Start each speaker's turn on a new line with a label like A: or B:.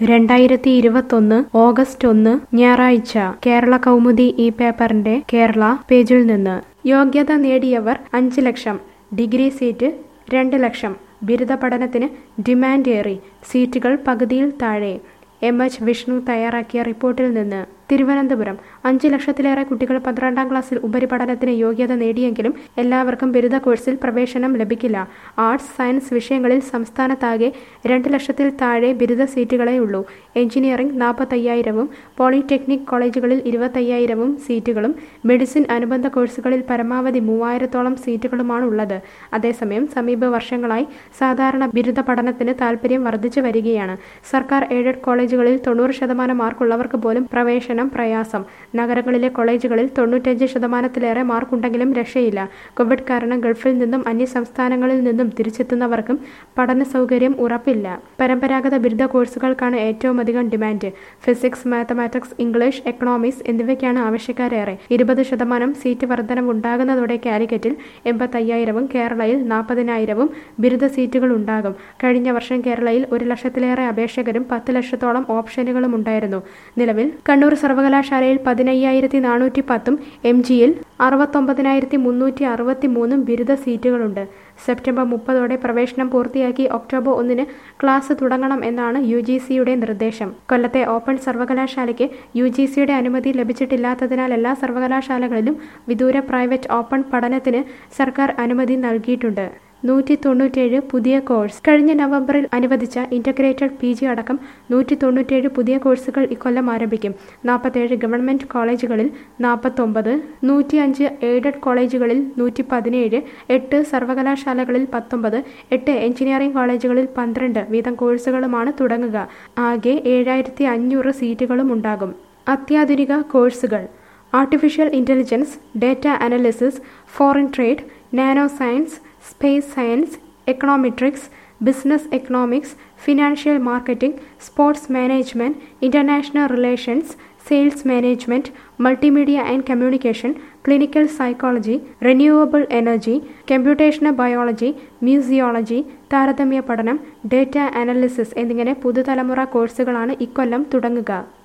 A: രണ്ടായിരത്തി ഇരുപത്തൊന്ന് ഓഗസ്റ്റ് ഒന്ന് ഞായറാഴ്ച കേരള കൗമുദി ഈ പേപ്പറിന്റെ കേരള പേജിൽ നിന്ന് യോഗ്യത നേടിയവർ അഞ്ച് ലക്ഷം ഡിഗ്രി സീറ്റ് രണ്ട് ലക്ഷം ബിരുദ പഠനത്തിന് ഡിമാൻഡ് ഏറി സീറ്റുകൾ പകുതിയിൽ താഴെ എം എച്ച് വിഷ്ണു തയ്യാറാക്കിയ റിപ്പോർട്ടിൽ നിന്ന് തിരുവനന്തപുരം അഞ്ച് ലക്ഷത്തിലേറെ കുട്ടികൾ പന്ത്രണ്ടാം ക്ലാസ്സിൽ ഉപരിപഠനത്തിന് യോഗ്യത നേടിയെങ്കിലും എല്ലാവർക്കും ബിരുദ കോഴ്സിൽ പ്രവേശനം ലഭിക്കില്ല ആർട്സ് സയൻസ് വിഷയങ്ങളിൽ സംസ്ഥാനത്താകെ രണ്ട് ലക്ഷത്തിൽ താഴെ ബിരുദ സീറ്റുകളേ ഉള്ളൂ എഞ്ചിനീയറിംഗ് നാൽപ്പത്തയ്യായിരവും പോളിടെക്നിക് കോളേജുകളിൽ ഇരുപത്തയ്യായിരവും സീറ്റുകളും മെഡിസിൻ അനുബന്ധ കോഴ്സുകളിൽ പരമാവധി മൂവായിരത്തോളം സീറ്റുകളുമാണ് ഉള്ളത് അതേസമയം സമീപ വർഷങ്ങളായി സാധാരണ ബിരുദ പഠനത്തിന് താൽപ്പര്യം വർദ്ധിച്ചു വരികയാണ് സർക്കാർ എയ്ഡഡ് കോളേജുകളിൽ തൊണ്ണൂറ് ശതമാനം മാർക്കുള്ളവർക്ക് പോലും പ്രവേശനം പ്രയാസം നഗരങ്ങളിലെ കോളേജുകളിൽ തൊണ്ണൂറ്റഞ്ച് ശതമാനത്തിലേറെ മാർക്കുണ്ടെങ്കിലും രക്ഷയില്ല കോവിഡ് കാരണം ഗൾഫിൽ നിന്നും അന്യ സംസ്ഥാനങ്ങളിൽ നിന്നും തിരിച്ചെത്തുന്നവർക്കും പഠന സൗകര്യം ഉറപ്പില്ല പരമ്പരാഗത ബിരുദ കോഴ്സുകൾക്കാണ് ഏറ്റവും അധികം demand physics mathematics English economics എന്നിവയ്ക്കാണ് ആവശ്യക്കാരേറെ ഇരുപത് ശതമാനം സീറ്റ് വർധനവ് ഉണ്ടാകുന്നതോടെ കാലിക്കറ്റിൽ എൺപത്തയ്യായിരവും കേരളയിൽ നാൽപ്പതിനായിരവും ബിരുദ സീറ്റുകൾ ഉണ്ടാകും കഴിഞ്ഞ വർഷം കേരളയിൽ ഒരു ലക്ഷത്തിലേറെ അപേക്ഷകരും പത്ത് ലക്ഷത്തോളം ഓപ്ഷനുകളും ഉണ്ടായിരുന്നു നിലവിൽ കണ്ണൂർ സർവകലാശാലയിൽ പതിനയ്യായിരത്തി നാനൂറ്റി പത്തും എം ജിയിൽ അറുപത്തൊമ്പതിനായിരത്തി മുന്നൂറ്റി അറുപത്തി മൂന്നും ബിരുദ സീറ്റുകളുണ്ട് സെപ്റ്റംബർ മുപ്പതോടെ പ്രവേശനം പൂർത്തിയാക്കി ഒക്ടോബർ ഒന്നിന് ക്ലാസ് തുടങ്ങണം എന്നാണ് യു ജി സിയുടെ നിർദ്ദേശം കൊല്ലത്തെ ഓപ്പൺ സർവകലാശാലയ്ക്ക് യു ജി സിയുടെ അനുമതി ലഭിച്ചിട്ടില്ലാത്തതിനാൽ എല്ലാ സർവകലാശാലകളിലും വിദൂര പ്രൈവറ്റ് ഓപ്പൺ പഠനത്തിന് സർക്കാർ അനുമതി നൽകിയിട്ടുണ്ട് നൂറ്റി തൊണ്ണൂറ്റേഴ് പുതിയ കോഴ്സ് കഴിഞ്ഞ നവംബറിൽ അനുവദിച്ച ഇന്റഗ്രേറ്റഡ് പി ജി അടക്കം നൂറ്റി തൊണ്ണൂറ്റേഴ് പുതിയ കോഴ്സുകൾ ഇക്കൊല്ലം ആരംഭിക്കും നാൽപ്പത്തേഴ് ഗവൺമെന്റ് കോളേജുകളിൽ നാൽപ്പത്തൊമ്പത് നൂറ്റിയഞ്ച് എയ്ഡഡ് കോളേജുകളിൽ നൂറ്റി പതിനേഴ് എട്ട് സർവകലാശാലകളിൽ പത്തൊമ്പത് എട്ട് എഞ്ചിനീയറിംഗ് കോളേജുകളിൽ പന്ത്രണ്ട് വീതം കോഴ്സുകളുമാണ് തുടങ്ങുക ആകെ ഏഴായിരത്തി അഞ്ഞൂറ് സീറ്റുകളും ഉണ്ടാകും അത്യാധുനിക കോഴ്സുകൾ artificial intelligence data analysis foreign trade nano science space science econometrics business economics financial marketing sports management international relations sales management multimedia and communication clinical psychology renewable energy computational biology museology താരതമ്യ പഠനം data analysis എന്നിങ്ങനെ പുതുതലമുറ കോഴ്സുകളാണ് ഇക്കൊല്ലം തുടങ്ങുക